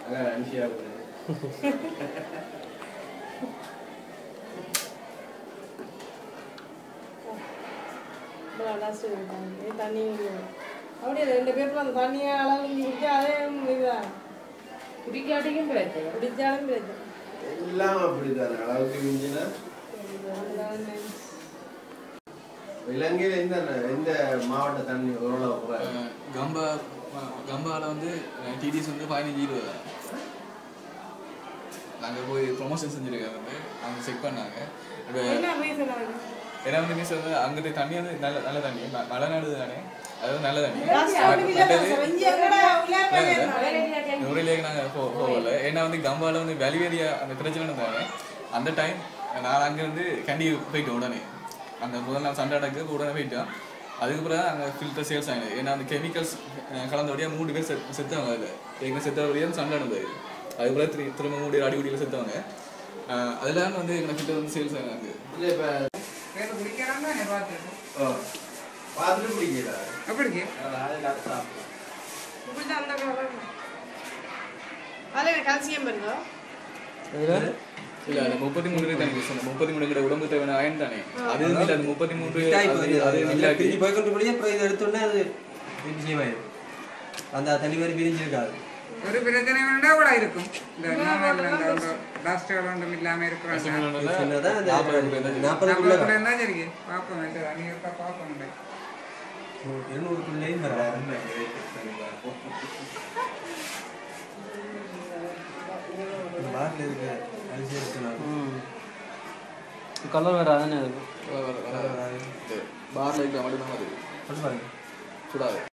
அதான் அனுஷியா போகுது லாஸ்ட் தண்ணி அப்படியே ரெண்டு பேருக்கும் அந்த தண்ணியை அளவு குடிக்க அதே இதுதான் குடிக்காட்டிக்கும் பிரச்சனை குடிச்சாலும் பிரச்சனை எல்லாம் அப்படித்தானே அளவுக்கு மிஞ்சினா இலங்கையில எந்த எந்த மாவட்ட தண்ணி ஓரளவு குறைவு? கம்பா கம்பால வந்து டிடிஸ் வந்து பதினஞ்சு இருபது நாங்கள் போய் ப்ரொமோஷன் செஞ்சுருக்கோம் வந்து அவங்க செக் பண்ணாங்க இப்போ என்ன ரீசன் ஆகுது ஏன்னா வந்து மீன்ஸ் வந்து அங்கிட்ட தண்ணி வந்து நல்ல நல்ல தண்ணி ம- மழை நாடு தானே அது வந்து நல்ல தண்ணி கஷ்டம் இல்லை மற்றது இங்க எங்கடா உள்ளே நுரையிலேயே நாங்கள் போ போகல ஏன்னா வந்து கம்பால வந்து வெளிவேரியா அந்த பிரச்சனை இருந்தாங்க அந்த டைம் நான் அங்கே வந்து கண்டி போயிட்டேன் உடனே அந்த முதல் நாள் சண்டை அடக்கு உடனே போயிட்டோம் அதுக்கு பிறகு அங்கே ஃபில்டர் சேல்ஸ் ஆகிடுது ஏன்னா அந்த கெமிக்கல்ஸ் கலந்தபடியாக மூணு பேர் செத் செத்தாங்க அதில் எங்கே செத்தபடியாக சண்டை நடந்தது அதுக்கு பிறகு திரு திரும்ப மூணு அடிக்கடியில் செத்தவங்க அஹ் அதெல்லாம் வந்து எங்களை ஃபில்டர் வந்து சேல்ஸ் ஆகாங்க இல்ல இப்ப வேறு குடிக்கிறாங்க பார்த்துருக்கோம் ஓ, பார்த்துட்டு பிடிக்கல அப்படிக்கு இப்படிதான் அந்த கலர் அதில் கால்சியம் வருதோ இல்ல அந்த முப்பத்தி மூணு தானே சொன்னேன் முப்பத்தி மூணு கிட்ட உடம்பு தேவையான அயன் தானே அது இல்ல அந்த முப்பத்தி மூன்று டைப் அது- வருது. அது அதுல இல்லாட்டி பிரிஞ்சு போய்க்கொண்டு போய் அப்புறம் இதை எடுத்தோடனே அது விஷயமாயிடும் அந்த தனி மாதிரி பிரிஞ்சிருக்காது ஒரு பிரச்சனை வேண்டா கூட இருக்கும் இந்த நாவல்ல இந்த டாஸ்டர் ஒன்றும் இல்லாம இருக்கிறாங்க சின்னதா அந்த நாற்பது பேர் தான் நாற்பதுக்குள்ள நாற்பதுக்குள்ள இருந்தா சரி பார்ப்போம் வேண்டாம் நீ இருக்கா பார்ப்போம் இருநூறுக்குள்ளேயும் வராது இந்த பாட்டில் இருக்கு அரிசி எடுத்துனாலும் கலர் வேறு அதானே இருக்கும் வர- வர- வர- பார்ல இருக்கிற மட்டும் தான் வருது சொல்லுவாங்க சுடாது